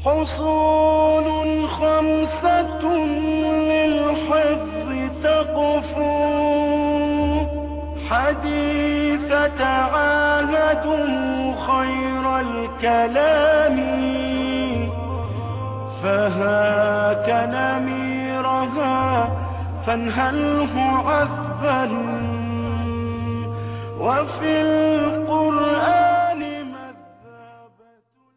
حصول خمسة للحفظ تقفو حديث تعاهدوا خير الكلام فهاك نميرها فانهله عذبا وفي القرآن مذهبة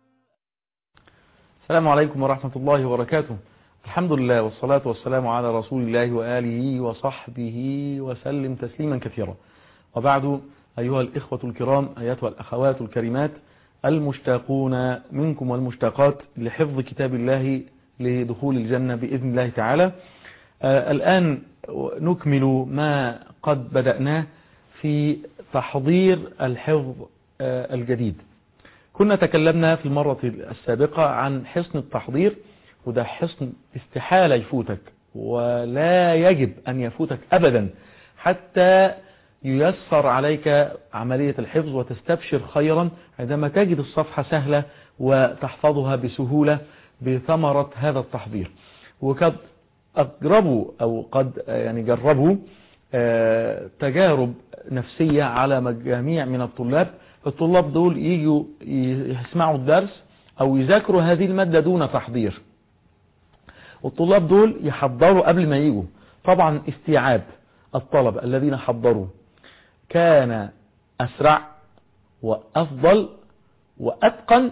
السلام عليكم ورحمة الله وبركاته الحمد لله والصلاة والسلام على رسول الله وآله وصحبه وسلم تسليما كثيرا وبعد أيها الإخوة الكرام أيتها الأخوات الكريمات المشتاقون منكم والمشتاقات لحفظ كتاب الله لدخول الجنة بإذن الله تعالى آه الآن نكمل ما قد بدأناه في تحضير الحفظ آه الجديد كنا تكلمنا في المرة السابقة عن حصن التحضير وده حصن استحالة يفوتك ولا يجب أن يفوتك أبدا حتى ييسر عليك عملية الحفظ وتستبشر خيرا عندما تجد الصفحة سهلة وتحفظها بسهولة بثمرة هذا التحضير وقد أجربوا أو قد يعني جربوا تجارب نفسية على مجاميع من الطلاب الطلاب دول يجوا يسمعوا الدرس أو يذاكروا هذه المادة دون تحضير والطلاب دول يحضروا قبل ما يجوا طبعا استيعاب الطلبة الذين حضروا كان أسرع وأفضل وأتقن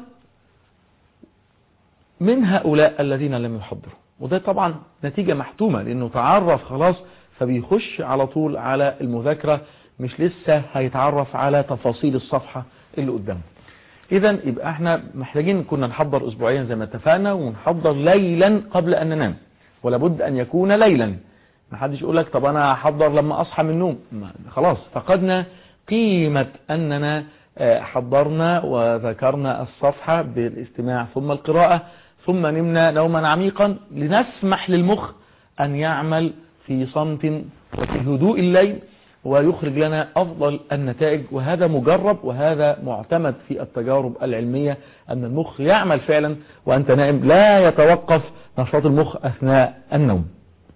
من هؤلاء الذين لم يحضروا وده طبعا نتيجة محتومة لأنه تعرف خلاص فبيخش على طول على المذاكرة مش لسه هيتعرف على تفاصيل الصفحة اللي قدامه إذا يبقى احنا محتاجين كنا نحضر أسبوعيا زي ما اتفقنا ونحضر ليلا قبل أن ننام ولابد أن يكون ليلا ما حدش يقول لك طب أنا هحضر لما أصحى من النوم خلاص فقدنا قيمة أننا حضرنا وذكرنا الصفحة بالاستماع ثم القراءة ثم نمنا نوما عميقا لنسمح للمخ أن يعمل في صمت وفي هدوء الليل ويخرج لنا أفضل النتائج وهذا مجرب وهذا معتمد في التجارب العلمية أن المخ يعمل فعلا وأنت نائم لا يتوقف نشاط المخ أثناء النوم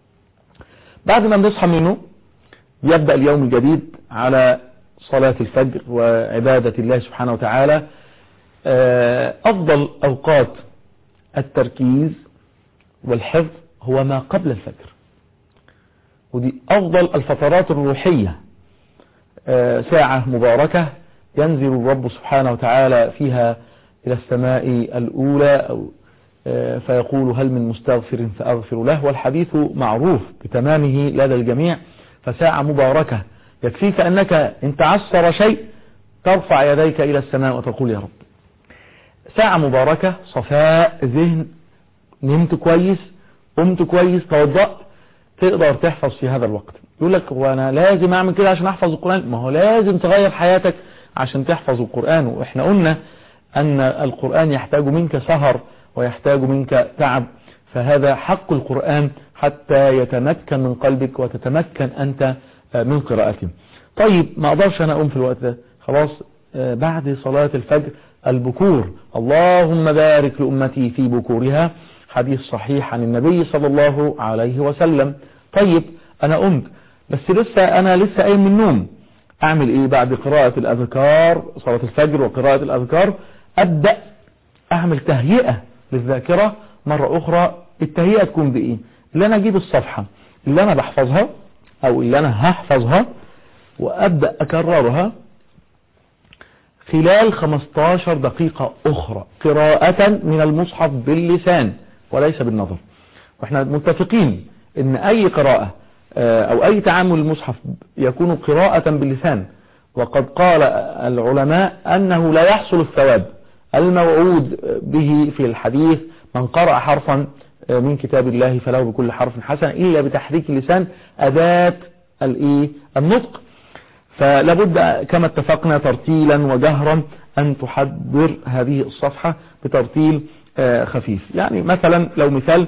بعد ما بنصحى منه يبدأ اليوم الجديد على صلاة الفجر وعبادة الله سبحانه وتعالى أفضل أوقات التركيز والحفظ هو ما قبل الفجر ودي أفضل الفترات الروحية ساعة مباركة ينزل الرب سبحانه وتعالى فيها إلى السماء الأولى أو فيقول هل من مستغفر فأغفر له والحديث معروف بتمامه لدى الجميع فساعة مباركة يكفيك أنك إن تعسر شيء ترفع يديك إلى السماء وتقول يا رب ساعة مباركة صفاء ذهن نمت كويس قمت كويس توضأت تقدر تحفظ في هذا الوقت يقول لك وانا لازم اعمل كده عشان احفظ القرآن ما هو لازم تغير حياتك عشان تحفظ القرآن واحنا قلنا ان القرآن يحتاج منك سهر ويحتاج منك تعب فهذا حق القرآن حتى يتمكن من قلبك وتتمكن انت من قراءته طيب ما اقدرش انا اقوم في الوقت ده خلاص بعد صلاة الفجر البكور اللهم بارك لأمتي في بكورها حديث صحيح عن النبي صلى الله عليه وسلم طيب انا قمت بس لسه انا لسه قايم من النوم اعمل ايه بعد قراءة الاذكار صلاة الفجر وقراءة الاذكار ابدأ اعمل تهيئة للذاكرة مرة اخرى التهيئة تكون بايه اللي انا اجيب الصفحة اللي انا بحفظها او اللي انا هحفظها وابدأ اكررها خلال 15 دقيقة اخرى قراءة من المصحف باللسان وليس بالنظر واحنا متفقين ان اي قراءة او اي تعامل المصحف يكون قراءة باللسان وقد قال العلماء انه لا يحصل الثواب الموعود به في الحديث من قرأ حرفا من كتاب الله فله بكل حرف حسن الا بتحريك اللسان اداة الايه النطق فلابد كما اتفقنا ترتيلا وجهرا ان تحضر هذه الصفحة بترتيل خفيف يعني مثلا لو مثال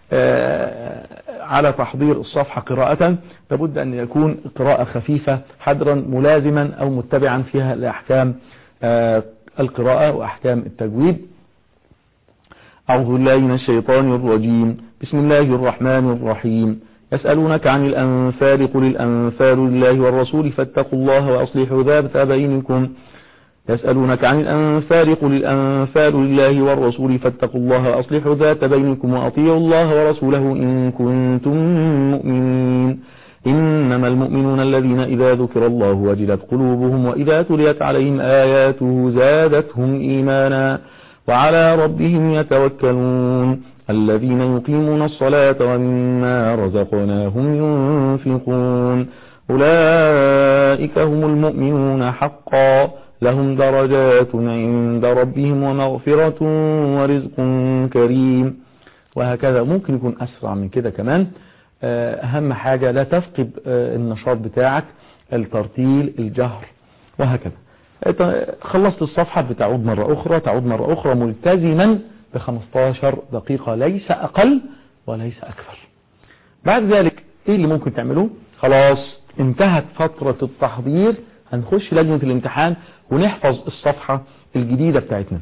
على تحضير الصفحة قراءة لابد أن يكون قراءة خفيفة حدرا ملازما أو متبعا فيها لأحكام القراءة وأحكام التجويد أعوذ بالله من الشيطان الرجيم بسم الله الرحمن الرحيم يسألونك عن الأنفال قل الأنفال لله والرسول فاتقوا الله وأصلحوا ذات بينكم يسألونك عن الأنفال قل الأنفال لله والرسول فاتقوا الله وأصلحوا ذات بينكم وأطيعوا الله ورسوله إن كنتم مؤمنين إنما المؤمنون الذين إذا ذكر الله وجلت قلوبهم وإذا تليت عليهم آياته زادتهم إيمانا وعلى ربهم يتوكلون الذين يقيمون الصلاة ومما رزقناهم ينفقون أولئك هم المؤمنون حقا لهم درجات عند ربهم ومغفرة ورزق كريم وهكذا ممكن يكون أسرع من كده كمان أهم حاجة لا تفقد النشاط بتاعك الترتيل الجهر وهكذا خلصت الصفحة بتعود مرة أخرى تعود مرة أخرى ملتزما ب 15 دقيقة ليس أقل وليس أكثر بعد ذلك إيه اللي ممكن تعملوه خلاص انتهت فترة التحضير هنخش لجنة الامتحان ونحفظ الصفحة الجديدة بتاعتنا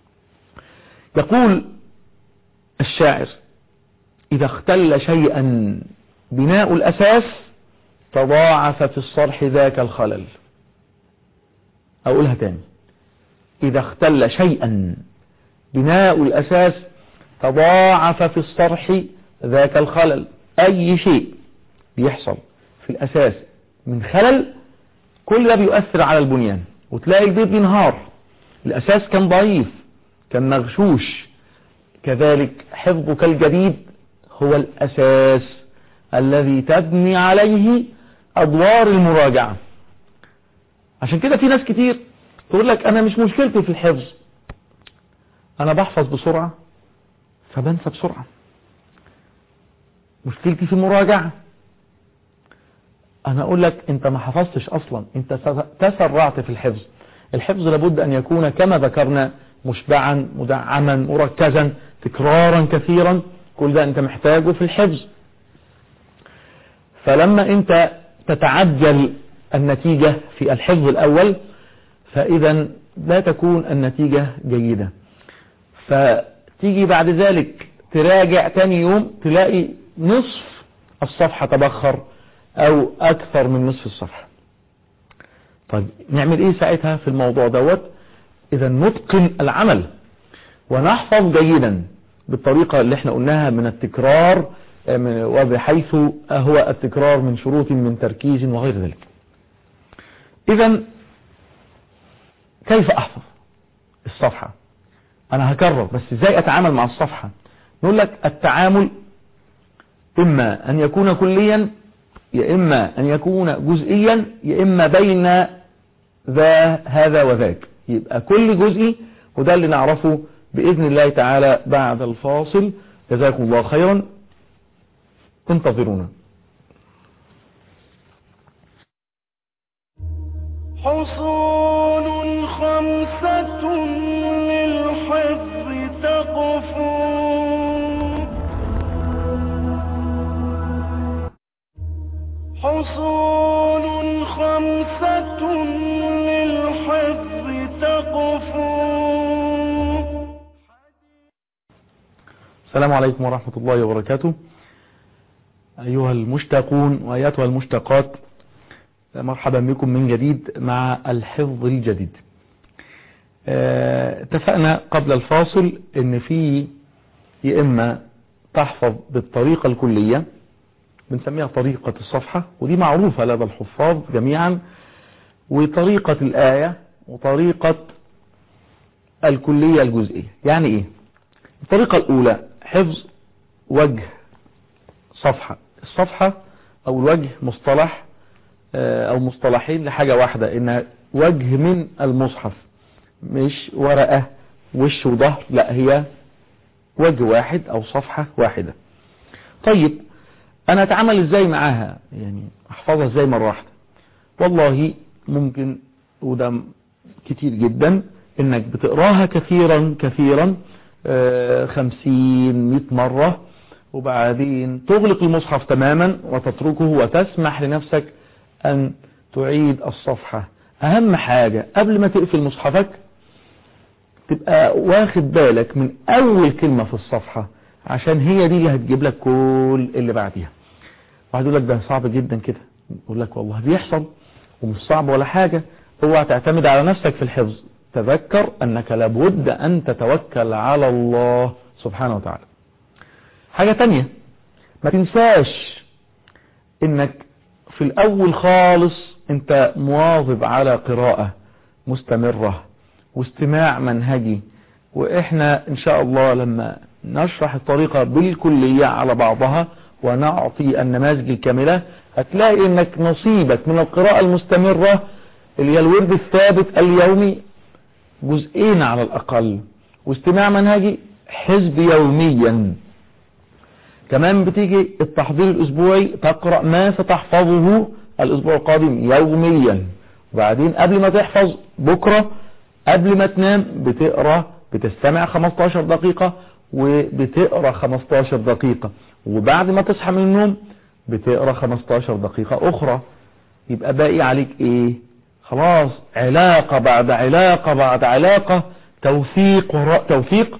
يقول الشاعر إذا اختل شيئا بناء الأساس تضاعف في الصرح ذاك الخلل أقولها تاني إذا اختل شيئا بناء الأساس تضاعف في الصرح ذاك الخلل أي شيء بيحصل في الأساس من خلل كل ده بيؤثر على البنيان وتلاقي البيت بينهار الأساس كان ضعيف كان مغشوش كذلك حفظك الجديد هو الأساس الذي تبني عليه أدوار المراجعة عشان كده في ناس كتير تقول لك أنا مش مشكلتي في الحفظ أنا بحفظ بسرعة فبنسى بسرعة مشكلتي في المراجعة أنا أقول لك أنت ما حفظتش أصلا أنت تسرعت في الحفظ الحفظ لابد أن يكون كما ذكرنا مشبعا مدعما مركزا تكرارا كثيرا كل ده أنت محتاجه في الحفظ فلما أنت تتعجل النتيجة في الحفظ الأول فإذا لا تكون النتيجة جيدة فتيجي بعد ذلك تراجع تاني يوم تلاقي نصف الصفحة تبخر أو أكثر من نصف الصفحة طيب نعمل إيه ساعتها في الموضوع دوت إذا نتقن العمل ونحفظ جيدا بالطريقة اللي احنا قلناها من التكرار وبحيث هو التكرار من شروط من تركيز وغير ذلك إذا كيف أحفظ الصفحة أنا هكرر بس إزاي أتعامل مع الصفحة نقول لك التعامل إما أن يكون كليا يا إما أن يكون جزئيا يا إما بين ذا هذا وذاك يبقى كل جزئي وده اللي نعرفه بإذن الله تعالى بعد الفاصل جزاكم الله خيرا انتظرونا حصول خمسة للحفظ تقفو حصول خمسة للحفظ تقفو السلام عليكم ورحمة الله وبركاته أيها المشتاقون وأياتها المشتاقات مرحبا بكم من جديد مع الحفظ الجديد اتفقنا قبل الفاصل ان في يا اما تحفظ بالطريقة الكلية بنسميها طريقة الصفحة ودي معروفة لدى الحفاظ جميعا وطريقة الآية وطريقة الكلية الجزئية يعني ايه الطريقة الاولى حفظ وجه صفحة الصفحة او الوجه مصطلح او مصطلحين لحاجة واحدة ان وجه من المصحف مش ورقة وش وظهر لا هي وجه واحد او صفحة واحدة طيب انا اتعامل ازاي معاها يعني احفظها ازاي مرة واحدة والله ممكن وده كتير جدا انك بتقراها كثيرا كثيرا خمسين مئة مرة وبعدين تغلق المصحف تماما وتتركه وتسمح لنفسك أن تعيد الصفحة أهم حاجة قبل ما تقفل مصحفك تبقى واخد بالك من اول كلمة في الصفحة عشان هي دي اللي هتجيب لك كل اللي بعديها واحد يقول لك ده صعب جدا كده يقول لك والله بيحصل ومش صعب ولا حاجة اوعى تعتمد على نفسك في الحفظ تذكر انك لابد ان تتوكل على الله سبحانه وتعالى حاجة تانية ما تنساش انك في الاول خالص انت مواظب على قراءة مستمرة واستماع منهجي واحنا ان شاء الله لما نشرح الطريقة بالكلية على بعضها ونعطي النماذج الكاملة هتلاقي انك نصيبك من القراءة المستمرة اللي هي الورد الثابت اليومي جزئين على الاقل واستماع منهجي حزب يوميا كمان بتيجي التحضير الاسبوعي تقرأ ما ستحفظه الاسبوع القادم يوميا وبعدين قبل ما تحفظ بكرة قبل ما تنام بتقرأ بتستمع 15 دقيقة وبتقرأ 15 دقيقة وبعد ما تصحى من النوم بتقرأ 15 دقيقة اخرى يبقى باقي عليك ايه خلاص علاقة بعد علاقة بعد علاقة توفيق وراء توفيق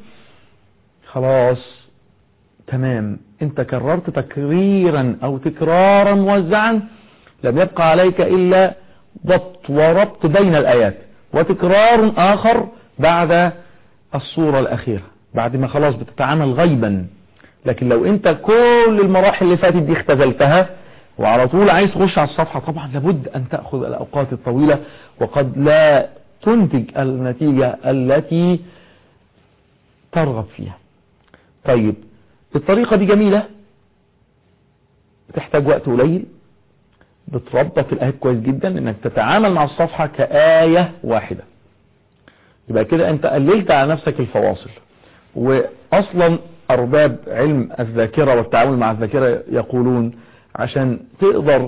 خلاص تمام انت كررت تكريرا او تكرارا موزعا لم يبقى عليك الا ضبط وربط بين الايات وتكرار اخر بعد الصورة الاخيرة بعد ما خلاص بتتعامل غيبا لكن لو انت كل المراحل اللي فاتت دي اختزلتها وعلى طول عايز تخش على الصفحة طبعا لابد ان تأخذ الاوقات الطويلة وقد لا تنتج النتيجة التي ترغب فيها طيب الطريقة دي جميلة بتحتاج وقت قليل بتربط الآيات كويس جدا انك تتعامل مع الصفحة كآية واحدة يبقى كده انت قللت على نفسك الفواصل واصلا ارباب علم الذاكرة والتعامل مع الذاكرة يقولون عشان تقدر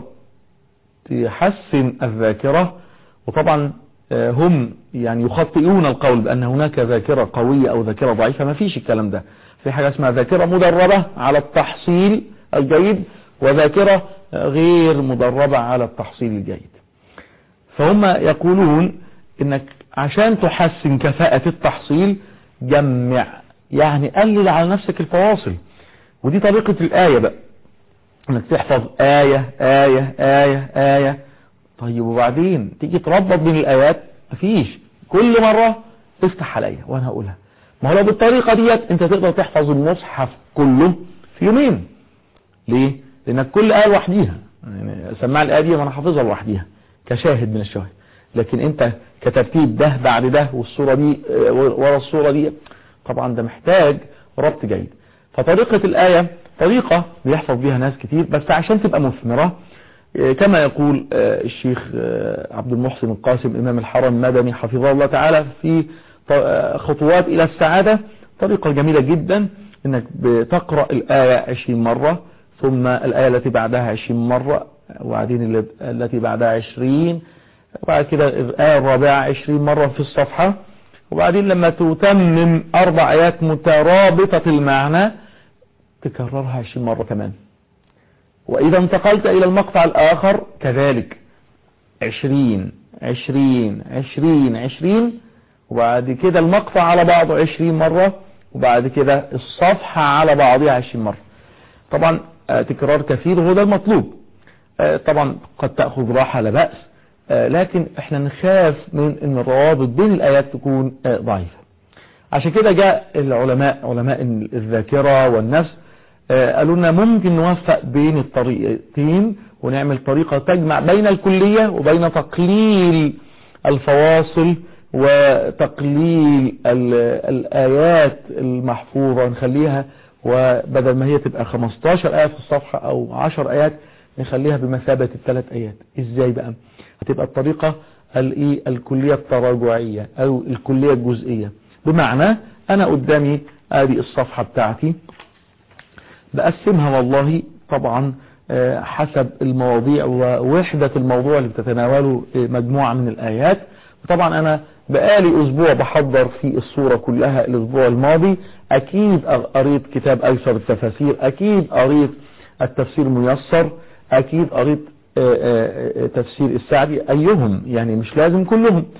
تحسن الذاكرة وطبعا هم يعني يخطئون القول بأن هناك ذاكرة قوية أو ذاكرة ضعيفة ما فيش الكلام ده في حاجة اسمها ذاكرة مدربة على التحصيل الجيد وذاكرة غير مدربة على التحصيل الجيد فهم يقولون انك عشان تحسن كفاءة التحصيل جمع يعني قلل على نفسك الفواصل ودي طريقة الآية بقى انك تحفظ آية آية آية آية طيب وبعدين تيجي تربط بين الآيات مفيش كل مرة افتح عليا وانا هقولها ما هو لو بالطريقة ديت انت تقدر تحفظ المصحف كله في يومين ليه لانك كل آية لوحديها يعني سماع الآية دي وانا حافظها لوحديها كشاهد من الشواهد لكن انت كترتيب ده بعد ده والصورة دي ورا الصورة دي طبعا ده محتاج ربط جيد فطريقة الآية طريقة بيحفظ بيها ناس كتير بس عشان تبقى مثمرة كما يقول الشيخ عبد المحسن القاسم إمام الحرم المدني حفظه الله تعالى في خطوات إلى السعادة طريقة جميلة جدا انك بتقرأ الآية 20 مرة ثم الآية التي بعدها 20 مرة وبعدين التي بعدها 20 وبعد كده الآية الرابعة 20 مرة في الصفحة وبعدين لما تتمم أربع آيات مترابطة المعنى تكررها 20 مرة كمان وإذا انتقلت إلى المقطع الآخر كذلك 20 20 20 20 وبعد كده المقطع على بعضه 20 مرة وبعد كده الصفحة على بعضها 20 مرة طبعا تكرار كثير وهو ده المطلوب طبعا قد تأخذ راحة لا بأس لكن احنا نخاف من ان الروابط بين الآيات تكون ضعيفة عشان كده جاء العلماء علماء الذاكرة والنفس قالوا لنا ممكن نوفق بين الطريقتين ونعمل طريقة تجمع بين الكلية وبين تقليل الفواصل وتقليل الآيات المحفوظة نخليها وبدل ما هي تبقى 15 آية في الصفحة أو 10 آيات نخليها بمثابة الثلاث آيات إزاي بقى هتبقى الطريقة الكلية التراجعية أو الكلية الجزئية بمعنى أنا قدامي ادي الصفحة بتاعتي بقسمها والله طبعا حسب المواضيع ووحدة الموضوع اللي بتتناوله مجموعة من الآيات وطبعا أنا بقالي أسبوع بحضر في الصورة كلها الأسبوع الماضي أكيد قريت كتاب أيسر التفاسير أكيد قريت التفسير الميسر أكيد قريت تفسير السعدي أيهم يعني مش لازم كلهم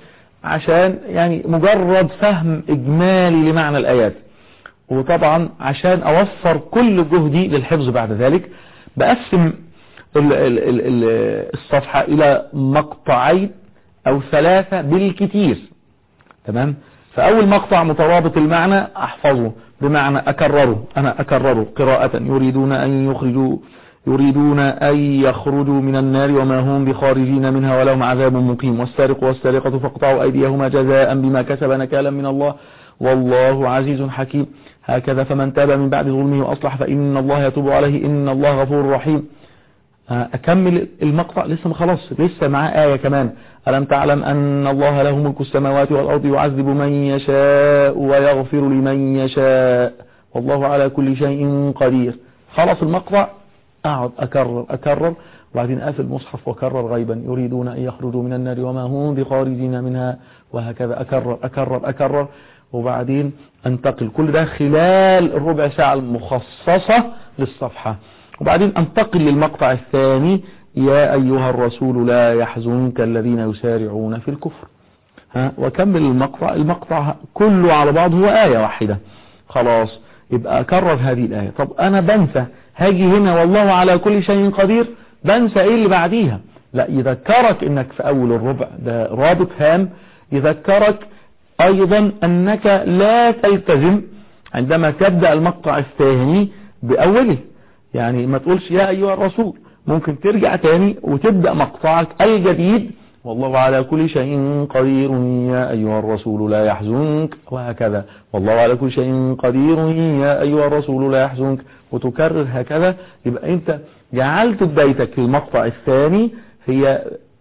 عشان يعني مجرد فهم اجمالي لمعنى الايات وطبعا عشان اوفر كل جهدي للحفظ بعد ذلك بقسم ال ال ال ال الصفحة الى مقطعين او ثلاثة بالكتير تمام فاول مقطع مترابط المعنى احفظه بمعنى اكرره انا اكرره قراءة يريدون ان يخرجوا يريدون أن يخرجوا من النار وما هم بخارجين منها ولهم عذاب مقيم والسارق والسارقة فاقطعوا أيديهما جزاء بما كسب نكالا من الله والله عزيز حكيم هكذا فمن تاب من بعد ظلمه وأصلح فإن الله يتوب عليه إن الله غفور رحيم أكمل المقطع لسه ما خلاص لسه معاه آية كمان ألم تعلم أن الله له ملك السماوات والأرض يعذب من يشاء ويغفر لمن يشاء والله على كل شيء قدير خلص المقطع أقعد أكرر أكرر وبعدين أقفل المصحف وأكرر غيبا يريدون أن يخرجوا من النار وما هم بخارجين منها وهكذا أكرر أكرر أكرر وبعدين أنتقل كل ده خلال الربع ساعة المخصصة للصفحة وبعدين أنتقل للمقطع الثاني يا أيها الرسول لا يحزنك الذين يسارعون في الكفر ها وكمل المقطع المقطع كله على بعض هو آية واحدة خلاص يبقى أكرر هذه الآية طب أنا بنسى هاجي هنا والله على كل شيء قدير بنسى ايه اللي بعديها لا يذكرك انك في اول الربع ده رابط هام يذكرك ايضا انك لا تلتزم عندما تبدأ المقطع الثاني باوله يعني ما تقولش يا ايها الرسول ممكن ترجع تاني وتبدأ مقطعك الجديد والله على كل شيء قدير يا أيها الرسول لا يحزنك وهكذا والله على كل شيء قدير يا أيها الرسول لا يحزنك وتكرر هكذا يبقى أنت جعلت بدايتك المقطع الثاني هي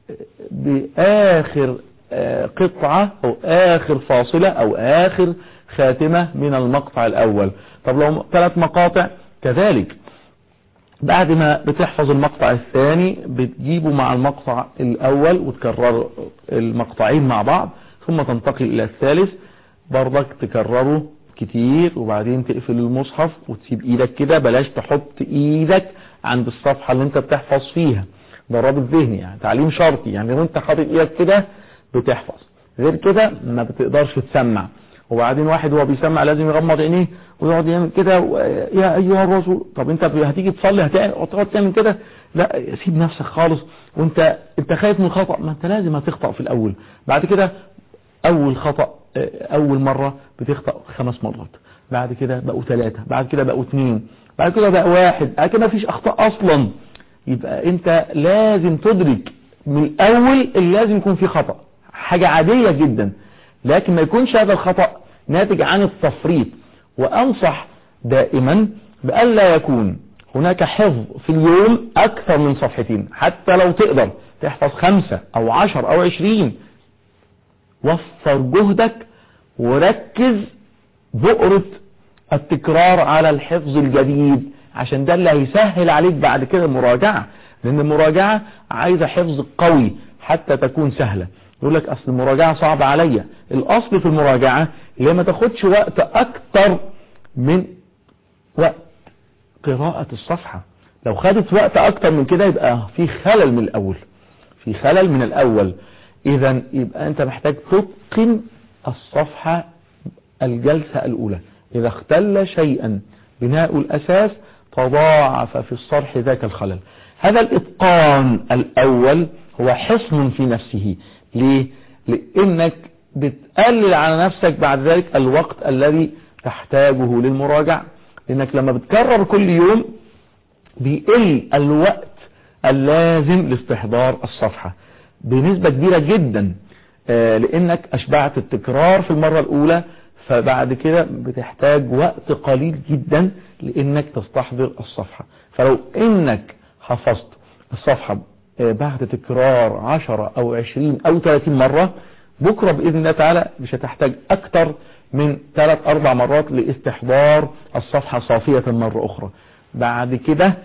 بآخر قطعة أو آخر فاصلة أو آخر خاتمة من المقطع الأول طب لو ثلاث مقاطع كذلك بعد ما بتحفظ المقطع الثاني بتجيبه مع المقطع الأول وتكرر المقطعين مع بعض ثم تنتقل إلى الثالث برضك تكرره كتير وبعدين تقفل المصحف وتسيب ايدك كده بلاش تحط ايدك عند الصفحة اللي انت بتحفظ فيها ده رابط ذهني يعني تعليم شرطي يعني لو انت حاطط ايدك كده بتحفظ غير كده ما بتقدرش تسمع وبعدين واحد وهو بيسمع لازم يغمض عينيه ويقعد يعمل كده يا ايها الرسول طب انت هتيجي تصلي هتقعد تعمل كده لا سيب نفسك خالص وانت انت خايف من الخطأ ما انت لازم هتخطأ في الاول بعد كده اول خطأ اول مرة بتخطأ خمس مرات بعد كده بقوا ثلاثة بعد كده بقوا اثنين بعد كده بقى واحد بعد كده مفيش اخطاء اصلا يبقى انت لازم تدرك من الاول اللي لازم يكون في خطأ حاجة عادية جدا لكن ما يكونش هذا الخطأ ناتج عن التفريط وأنصح دائما بألا يكون هناك حفظ في اليوم أكثر من صفحتين حتى لو تقدر تحفظ خمسة أو عشر أو عشرين وفر جهدك وركز بؤرة التكرار على الحفظ الجديد عشان ده اللي هيسهل عليك بعد كده المراجعة لأن المراجعة عايزة حفظ قوي حتى تكون سهلة يقول لك اصل المراجعة صعبة عليا الاصل في المراجعة اللي ما تاخدش وقت اكتر من وقت قراءة الصفحة لو خدت وقت اكتر من كده يبقى في خلل من الاول في خلل من الاول اذا يبقى انت محتاج تتقن الصفحة الجلسة الاولى اذا اختل شيئا بناء الاساس تضاعف في الصرح ذاك الخلل هذا الاتقان الاول هو حصن في نفسه ليه لانك بتقلل على نفسك بعد ذلك الوقت الذي تحتاجه للمراجعة لانك لما بتكرر كل يوم بيقل الوقت اللازم لاستحضار الصفحة بنسبة كبيرة جدا لانك اشبعت التكرار في المرة الاولى فبعد كده بتحتاج وقت قليل جدا لانك تستحضر الصفحة فلو انك حفظت الصفحة بعد تكرار عشرة او عشرين او ثلاثين مرة بكرة بإذن الله تعالى مش هتحتاج اكتر من ثلاث اربع مرات لاستحضار الصفحة صافية مرة اخرى بعد كده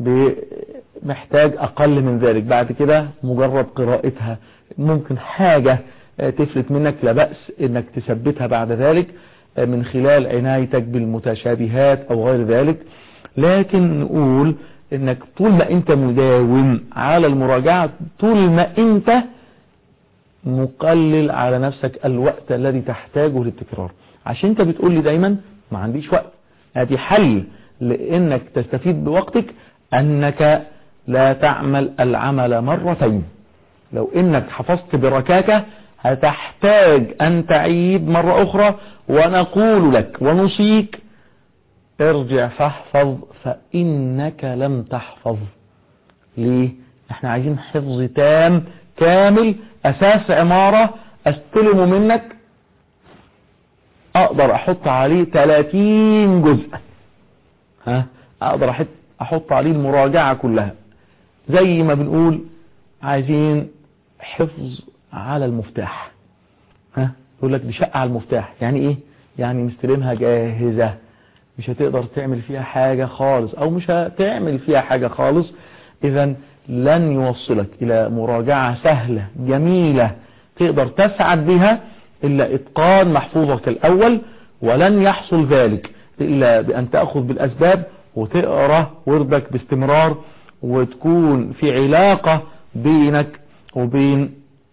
محتاج اقل من ذلك بعد كده مجرد قراءتها ممكن حاجة تفلت منك لا بأس انك تثبتها بعد ذلك من خلال عنايتك بالمتشابهات او غير ذلك لكن نقول انك طول ما انت مداوم على المراجعة طول ما انت مقلل على نفسك الوقت الذي تحتاجه للتكرار عشان انت بتقول لي دايما ما عنديش وقت ادي حل لانك تستفيد بوقتك انك لا تعمل العمل مرتين لو انك حفظت بركاكة هتحتاج ان تعيد مرة اخرى ونقول لك ونوصيك ارجع فاحفظ فانك لم تحفظ ليه احنا عايزين حفظ تام كامل اساس عمارة استلمه منك اقدر احط عليه 30 جزء ها اقدر احط احط عليه المراجعة كلها زي ما بنقول عايزين حفظ على المفتاح ها يقول لك دي شقة على المفتاح يعني ايه يعني مستلمها جاهزة مش هتقدر تعمل فيها حاجة خالص او مش هتعمل فيها حاجة خالص اذا لن يوصلك الى مراجعة سهلة جميلة تقدر تسعد بها الا اتقان محفوظك الاول ولن يحصل ذلك الا بان تأخذ بالاسباب وتقرأ وردك باستمرار وتكون في علاقة بينك وبين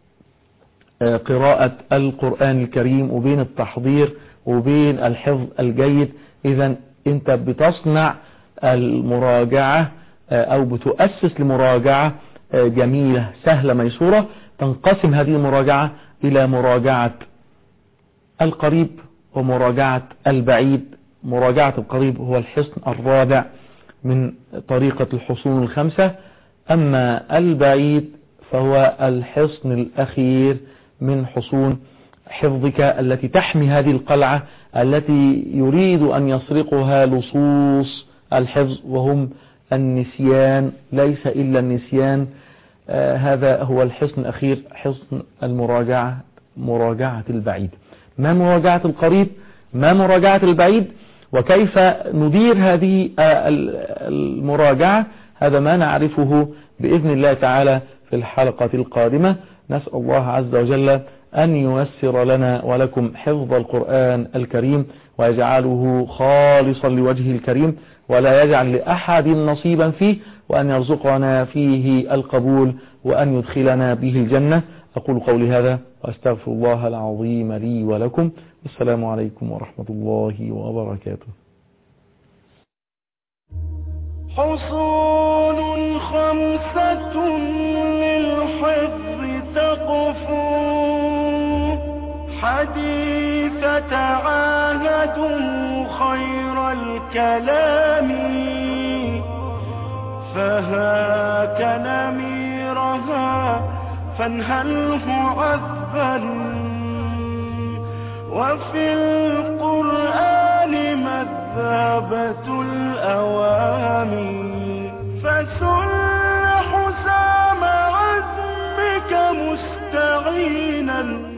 قراءة القرآن الكريم وبين التحضير وبين الحفظ الجيد اذا انت بتصنع المراجعة او بتؤسس لمراجعة جميلة سهلة ميسورة تنقسم هذه المراجعة الى مراجعة القريب ومراجعة البعيد مراجعة القريب هو الحصن الرابع من طريقة الحصون الخمسة أما البعيد فهو الحصن الأخير من حصون حفظك التي تحمي هذه القلعة التي يريد أن يسرقها لصوص الحفظ وهم النسيان ليس إلا النسيان آه هذا هو الحصن الأخير حصن المراجعة مراجعة البعيد ما مراجعة القريب ما مراجعة البعيد وكيف ندير هذه المراجعة هذا ما نعرفه بإذن الله تعالى في الحلقة القادمة نسأل الله عز وجل أن ييسر لنا ولكم حفظ القرآن الكريم ويجعله خالصا لوجهه الكريم ولا يجعل لأحد نصيبا فيه وأن يرزقنا فيه القبول وأن يدخلنا به الجنة أقول قولي هذا وأستغفر الله العظيم لي ولكم والسلام عليكم ورحمة الله وبركاته حصول خمسة للحفظ تقفو حديث تعاهدوا خير الكلام فهاك نميرها فانهله عذبا وفي القرآن مذهبة الأوامي فسل حسام عزمك مستعينا